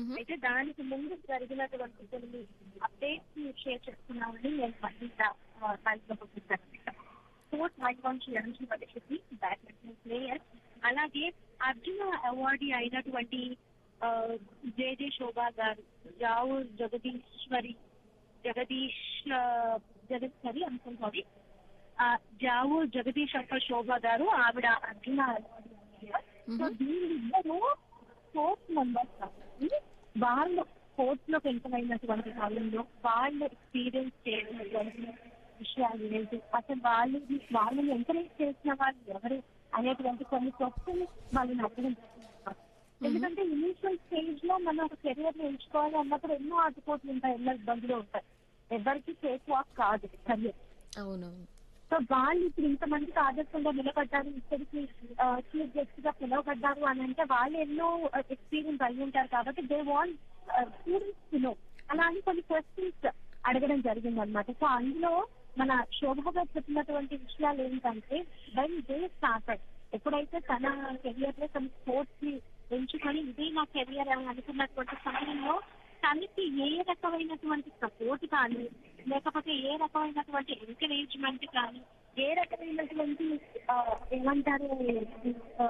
మ్మ్. అయితే దానికి ముందు జరిగినటువంటి కొన్ని అప్డేట్స్ షేర్ చేస్తున్నామని నేను మళ్ళీ పంపించాను స్పోర్ట్స్ ఐకాన్ శ్రీరంజీ పరిస్థితి బ్యాడ్మింటన్ ప్లేయర్ అలాగే అర్జున అవార్డు అయినటువంటి జే జే శోభా గారు రావు జగదీశ్వరి జగదీష్ ఆ, జగదీశ్వరి అనుకుని సారీ జావు జగదీష్ అక్క శోభ గారు ఆవిడ అర్జున అవార్డు సో వీళ్ళిద్దరూ స్పోర్ట్స్ మెంబర్స్ కాబట్టి వాళ్ళు స్పోర్ట్స్ లోకి ఎంటర్ అయినటువంటి కాలంలో వాళ్ళు ఎక్స్పీరియన్స్ చేసినటువంటి విషయాలు ఏంటి అసలు వాళ్ళు వాళ్ళని ఎంకరేజ్ చేసిన వాళ్ళు ఎవరు అనేటువంటి కొన్ని క్వశ్చన్స్ వాళ్ళని అడగడం జరుగుతుంది. ఎందుకంటే ఇనిషియల్ స్టేజ్ లో మనం ఒక కెరియర్ ఎంచుకోవాలి అన్నప్పుడు ఎన్నో ఆటుపోట్లు ఉంటాయి ఎన్నో ఇబ్బందులు ఉంటాయి ఎవరికి సేఫ్ వాక్ కాదు కెరియర్ అవునవును సో వాళ్ళు ఇప్పుడు ఇంతమందికి ఆదర్శంగా నిలబడ్డారు ఇక్కడికి చీఫ్ గెస్ట్ గా పిలవబడ్డారు అని అంటే వాళ్ళు ఎన్నో ఎక్స్పీరియన్స్ అయి ఉంటారు కాబట్టి దే వాంట్ స్టూడెంట్స్ నో అలా అని కొన్ని క్వశ్చన్స్ అడగడం జరిగింది అనమాట సో అందులో మన శోభ గారు చెప్పినటువంటి విషయాలు ఏంటంటే వెన్ దే స్టార్టెడ్ ఎప్పుడైతే తన కెరియర్ లో తన స్పోర్ట్స్ ని ఎంచుకొని ఇదే నా కెరియర్ అని అనుకున్నటువంటి సమయంలో తనకి ఏ రకమైనటువంటి సపోర్ట్ కానీ లేకపోతే ఏ రకమైనటువంటి ఎంకరేజ్మెంట్ కానీ ఏ రకమైనటువంటి ఆ, ఏమంటారు ఆ,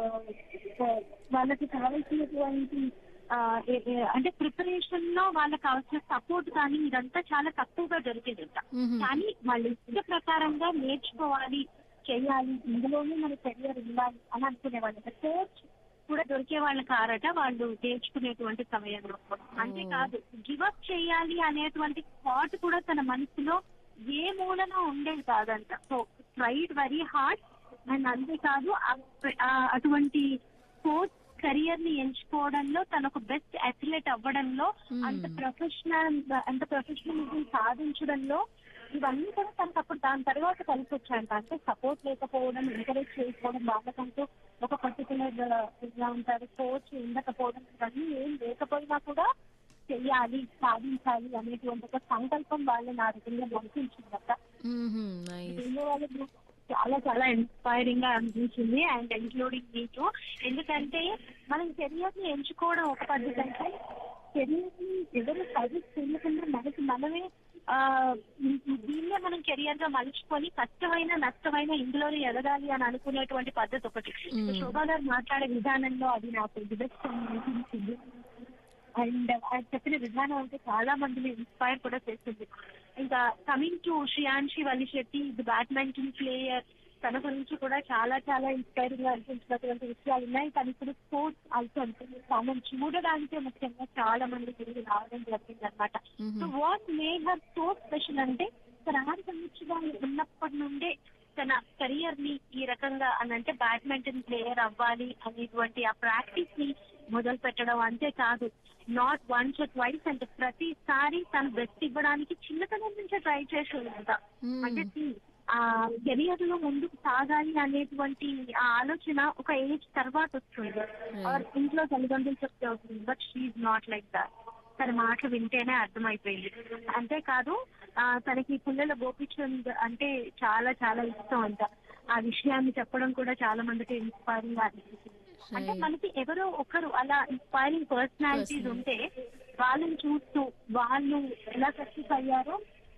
ఆ, వాళ్ళకి కావాల్సినటువంటి ఆ, ఏ- ఏ- అంటే ప్రిపరేషన్ లో వాళ్ళకి కావాల్సిన సపోర్ట్ కానీ ఇదంతా చాలా తక్కువగా దొరికేదంట మ్మ్. కానీ వాళ్ళు ఇష్ట ప్రకారంగా నేర్చుకోవాలి చేయాలి ఇందులోనే మన కెరియర్ ఉండాలి అని అనుకునేవాళ్ళు కోచ్ కూడా దొరికే వాళ్ళు కారట వాళ్ళు నేర్చుకునేటువంటి సమయంలో అంతేకాదు గివప్ చేయాలి అనేటువంటి థాట్ కూడా తన మనసులో ఏ మూలన ఉండేది కాదంట so tried very hard and అంతేకాదు ఆ- ఆ- అటువంటి స్పోర్ట్స్ కెరియర్ ని ఎంచుకోవడంలో తనకు బెస్ట్ అథ్లెట్ అవ్వడంలో Hmm. అంత ప్రొఫెషనల్ అంత ప్రొఫెషనలిజం సాధించడంలో ఇవన్నీ కూడా తనకు అప్పుడు దాని తర్వాత కలిసి వచ్చాయంట అంటే సపోర్ట్ లేకపోవడం ఎంకరేజ్ చేయకపోవడం వాళ్ళకంటూ ఒక పర్టికులర్ ఇలా ఉంటారు కోచ్ ఉండకపోవడం ఇవన్నీ ఏం లేకపోయినా కూడా చెయ్యాలి సాధించాలి అనేటువంటి ఒక సంకల్పం వాళ్ళు నా దగ్గర బలిపించిందట మ్మ్. నైస్ దీని వల్ల నాకు చాలా చాలా ఇన్స్పైరింగ్ గా అనిపించింది అండ్ ఇంక్లూడింగ్ మీకు ఎందుకంటే మనం కెరియర్ ని ఎంచుకోవడం ఒక పద్ధతి అంటే కెరియర్ ని ఎవరు సజెస్ట్ చేయకుండా మనకి మనమే ఆ దీన్నే మనం కెరియర్ గా మలుచుకొని కష్టమైన నష్టమైన ఇందులోనే ఎదగాలి అని అనుకునేటువంటి పద్ధతి ఒకటి Mm. శోభా గారు మాట్లాడే విధానంలో అది నాకు బెస్ట్ అనిపించింది అండ్ ఆయన చెప్పిన విధానం అంటే చాలా మందిని ఇన్స్పైర్ కూడా చేస్తుంది ఇంకా కమింగ్ టు శ్రియాన్షి వలిశెట్టి ఇది బ్యాడ్మింటన్ ప్లేయర్ తన గురించి కూడా చాలా చాలా ఇన్స్పైరింగ్ గా అనిపించినటువంటి విషయాలు ఉన్నాయి తను ఇప్పుడు స్పోర్ట్స్ ఆల్సో ఉంటుంది తనను చూడడానికే ముఖ్యంగా చాలా మంది తిరిగి రావడం జరిగింది అనమాట Mhm. So what may her so special అంటే తన ఆరు సంవత్సరాలు ఉన్నప్పటి నుండే తన కెరియర్ ని ఈ రకంగా అని అంటే బ్యాడ్మింటన్ ప్లేయర్ అవ్వాలి అనేటువంటి ఆ ప్రాక్టీస్ ని మొదలు పెట్టడం అంతేకాదు నాట్ వన్స్ ట్వైస్ అంటే ప్రతిసారి తను బెస్ట్ ఇవ్వడానికి చిన్నతనం నుంచే ట్రై చేసేదంట Hmm. అంటే see, ఆ కెరియర్ లో ముందుకు సాగాలి అనేటువంటి ఆ ఆలోచన ఒక ఏజ్ తర్వాత వస్తుంది ఆర్ ఇంట్లో తల్లిదండ్రులు చెప్తే అవుతుంది but she not like that తన మాటలు వింటేనే అర్థమైపోయింది అంతేకాదు ఆ, తనకి పుల్లల గోపిచంద్ అంటే చాలా చాలా ఇష్టం అంట ఆ విషయాన్ని చెప్పడం కూడా చాలా మందికి ఇన్స్పైరింగ్ గా అనిపించింది అంటే Right. మనకి ఎవరో ఒకరు అలా ఇన్స్పైరింగ్ పర్సనాలిటీస్ Person. ఉంటే వాళ్ళని చూస్తూ వాళ్ళు ఎలా సక్సెస్ అయ్యారో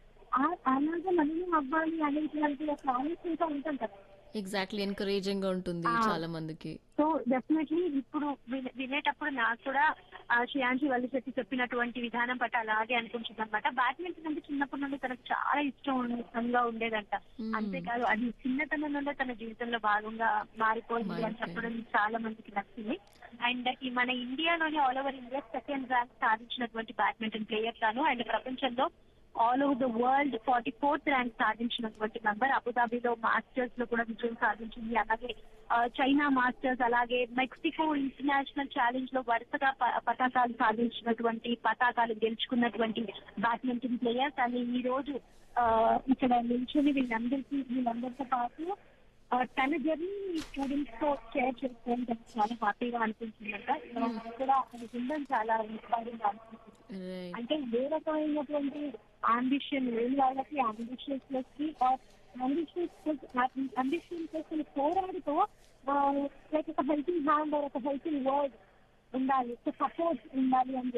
ఆ- అలాగే మనము అవ్వాలి అనేటువంటి ఒక ఆలోచనతో ఉంటాం కదా ఎగ్జాక్ట్లీ ఎంకరేజింగ్ గా ఉంటుంది ఆ. చాలా మందికి సో డెఫినెట్లీ ఇప్పుడు విన- వినేటప్పుడు నాకు కూడా ఆ శ్రేయాంశి వల్లిశెట్టి చెప్పినటువంటి విధానం పట్ల అలాగే అనిపించింది అనమాట బ్యాడ్మింటన్ అంటే చిన్నప్పటి నుండి తనకు చాలా ఇష్టం ఇష్టంగా ఉండేదంట Hmm. అంతేకాదు అది చిన్నతనం నుండే తన జీవితంలో భాగంగా మారిపోయింది అని మారిపోయింది. చెప్పడం చాలా మందికి నచ్చింది అండ్ ఈ మన ఇండియాలోని all over India second rank సాధించినటువంటి బ్యాడ్మింటన్ ప్లేయర్ తాను అండ్ ప్రపంచంలో all over the world forty fourth rank సాధించినటువంటి మెంబర్ అబుదాబిలో మాస్టర్స్ లో కూడా విజయం సాధించింది అలాగే ఆ, చైనా మాస్టర్స్ అలాగే మెక్సికో ఇంటర్నేషనల్ ఛాలెంజ్ లో వరుసగా ప- పతాకాలు సాధించినటువంటి పతాకాలు గెలుచుకున్నటువంటి బ్యాడ్మింటన్ ప్లేయర్స్ అని ఈ రోజు ఆ, ఇక్కడ నిల్చుని వీళ్ళందరికీ వీళ్ళందరితో పాటు ఆ, తన జర్నీ స్టూడెంట్స్ తో షేర్ చేసుకోవడం తనకు చాలా హ్యాపీగా అనిపించిందంట ఇక్కడ కూడా ఉండడం చాలా ఇన్స్పైరింగ్ అనిపించింది Right. అంటే ఏ రకమైనటువంటి అంబిషన్ లేని వాళ్ళకి అంబిషియస్ ప్లస్ కి అంబిషియస్ ప్లస్ అంబిషన్ ప్లస్ పోరాడుతూ లైక్ ఒక హెల్పింగ్ హ్యాండ్ ఒక హెల్పింగ్ వర్డ్ ఉండాలి సపోర్ట్ ఉండాలి అని